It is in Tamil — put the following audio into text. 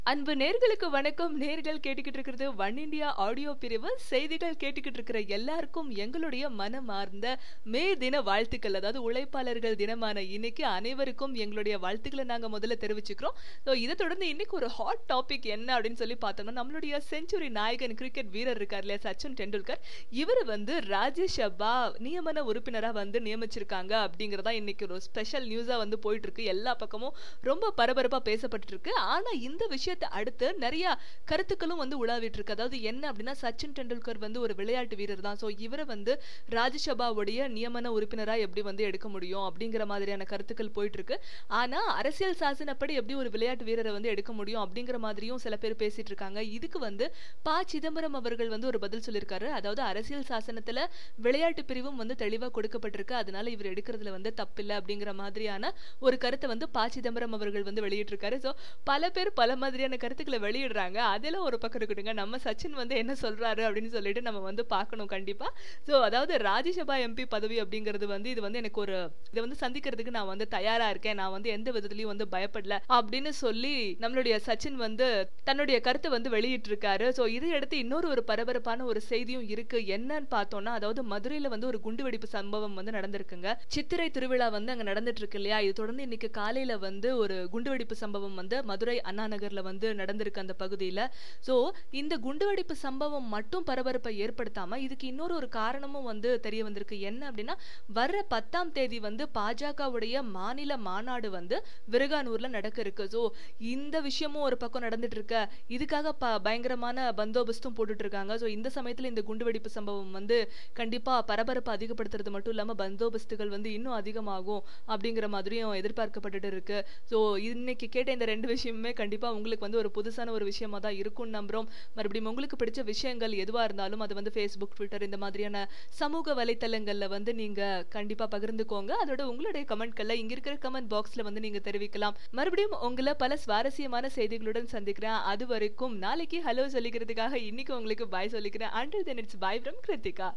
அன்பு நேர்களுக்கு வணக்கம் நேர்கள் கேட்டுக்கிட்டு இருக்கிறது ஒன் இண்டியா ஆடியோ பிரிவு செய்திகள் கேட்டுக்கிட்டு இருக்கிற எல்லாருக்கும் எங்களுடைய மனமார்ந்த மே தின வாழ்த்துக்கள் அதாவது உழைப்பாளர்கள் தினமான இன்னைக்கு அனைவருக்கும் எங்களுடைய வாழ்த்துக்களை நாங்க முதல்ல தெரிவிச்சுக்கிறோம் ஸோ இதை தொடர்ந்து இன்னைக்கு ஒரு ஹாட் டாபிக் என்ன அப்படின்னு சொல்லி பார்த்தோம்னா நம்மளுடைய செஞ்சுரி நாயகன் கிரிக்கெட் வீரர் இருக்கார் இல்லையா சச்சின் டெண்டுல்கர் இவர் வந்து ராஜ்யசபா நியமன உறுப்பினரா வந்து நியமிச்சிருக்காங்க அப்படிங்கறதா இன்னைக்கு ஒரு ஸ்பெஷல் நியூஸா வந்து போயிட்டு இருக்கு எல்லா பக்கமும் ரொம்ப பரபரப்பா பேசப்பட்டு இருக்கு ஆனா இந்த விஷயத்தை அடுத்து நிறைய கருத்துக்களும் வந்து உலாவிட்டு இருக்கு அதாவது என்ன அப்படின்னா சச்சின் டெண்டுல்கர் வந்து ஒரு விளையாட்டு வீரர் தான் ஸோ இவரை வந்து ராஜ்யசபாவுடைய நியமன உறுப்பினரா எப்படி வந்து எடுக்க முடியும் அப்படிங்கிற மாதிரியான கருத்துக்கள் போயிட்டு இருக்கு ஆனா அரசியல் சாசனப்படி எப்படி ஒரு விளையாட்டு வீரரை வந்து எடுக்க முடியும் அப்படிங்கிற மாதிரியும் சில பேர் பேசிட்டு இருக்காங்க இதுக்கு வந்து ப சிதம்பரம் அவர்கள் வந்து ஒரு பதில் சொல்லியிருக்காரு அதாவது அரசியல் சாசனத்துல விளையாட்டு பிரிவும் வந்து தெளிவா கொடுக்கப்பட்டிருக்கு அதனால இவர் எடுக்கிறதுல வந்து தப்பில்லை அப்படிங்கிற மாதிரியான ஒரு கருத்தை வந்து ப சிதம்பரம் அவர்கள் வந்து வெளியிட்டிருக்காரு ஸோ பல பேர் பல மாதிரியான கருத்துக்களை வெளியிடுறாங்க அதெல்லாம் ஒரு பக்கம் இருக்கட்டுங்க நம்ம சச்சின் வந்து என்ன சொல்றாரு அப்படின்னு சொல்லிட்டு நம்ம வந்து பார்க்கணும் கண்டிப்பா ஸோ அதாவது ராஜ்யசபா எம்பி பதவி அப்படிங்கிறது வந்து இது வந்து எனக்கு ஒரு இதை வந்து சந்திக்கிறதுக்கு நான் வந்து தயாரா இருக்கேன் நான் வந்து எந்த விதத்துலயும் வந்து பயப்படல அப்படின்னு சொல்லி நம்மளுடைய சச்சின் வந்து தன்னுடைய கருத்தை வந்து வெளியிட்டிருக்காரு ஸோ இதை அடுத்து இன்னொரு ஒரு பரபரப்பான ஒரு செய்தியும் இருக்கு என்னன்னு பார்த்தோம்னா அதாவது மதுரையில வந்து ஒரு குண்டுவெடிப்பு சம்பவம் வந்து நடந்திருக்குங்க சித்திரை திருவிழா வந்து அங்க நடந்துட்டு இருக்கு இல்லையா இது தொடர்ந்து இன்னைக்கு காலையில வந்து ஒரு குண்டுவெடிப்பு சம்பவம் வந்து மதுரை அண்ணா நகர்ல வந்து நடந்திருக்கு அந்த பகுதியில சோ இந்த குண்டுவெடிப்பு சம்பவம் மட்டும் பரபரப்பை ஏற்படுத்தாம இதுக்கு இன்னொரு ஒரு காரணமும் வந்து தெரிய வந்திருக்கு என்ன அப்படின்னா வர்ற பத்தாம் தேதி வந்து பாஜகவுடைய மாநில மாநாடு வந்து விருகானூர்ல நடக்க இருக்கு சோ இந்த விஷயமும் ஒரு பக்கம் நடந்துட்டு இருக்க இதுக்காக ப பயங்கரமான பந்தோபஸ்தும் போட்டுட்டு இருக்காங்க சோ இந்த சமயத்துல இந்த குண்டுவெடிப்பு சம்பவம் வந்து கண்டிப்பா பரபரப்பு அதிகப்படுத்துறது மட்டும் இல்லாம பந்தோபஸ்துகள் வந்து இன்னும் அதிகமாகும் அப்படிங்கிற மாதிரியும் எதிர்பார்க்கப்பட்டுட்டு இருக்கு சோ இன்னைக்கு கேட்ட இந்த ரெண்டு விஷயமுமே கண்டிப்பா உங்களுக்கு வந்து ஒரு புதுசான ஒரு விஷயமா தான் இருக்கும்னு நம்புறோம் மறுபடியும் உங்களுக்கு பிடிச்ச விஷயங்கள் எதுவா இருந்தாலும் அது வந்து ஃபேஸ்புக் ட்விட்டர் இந்த மாதிரியான சமூக வலைத்தளங்கள்ல வந்து நீங்க கண்டிப்பா பகிர்ந்துக்கோங்க அதோட உங்களுடைய கமெண்ட்கள்ல இங்க இருக்கிற கமெண்ட் பாக்ஸ்ல வந்து நீங்க தெரிவிக்கலாம் மறுபடியும் உங்களை பல சுவாரஸ்யமான செய்திகளுடன் சந்திக்கிறேன் அது வரைக்கும் நாளைக்கு ஹலோ சொல்லிக்கிறதுக்காக இன்னைக்கு உங்களுக்கு பாய் சொல்லிக்கிறேன் until then it's bye from Kiruthika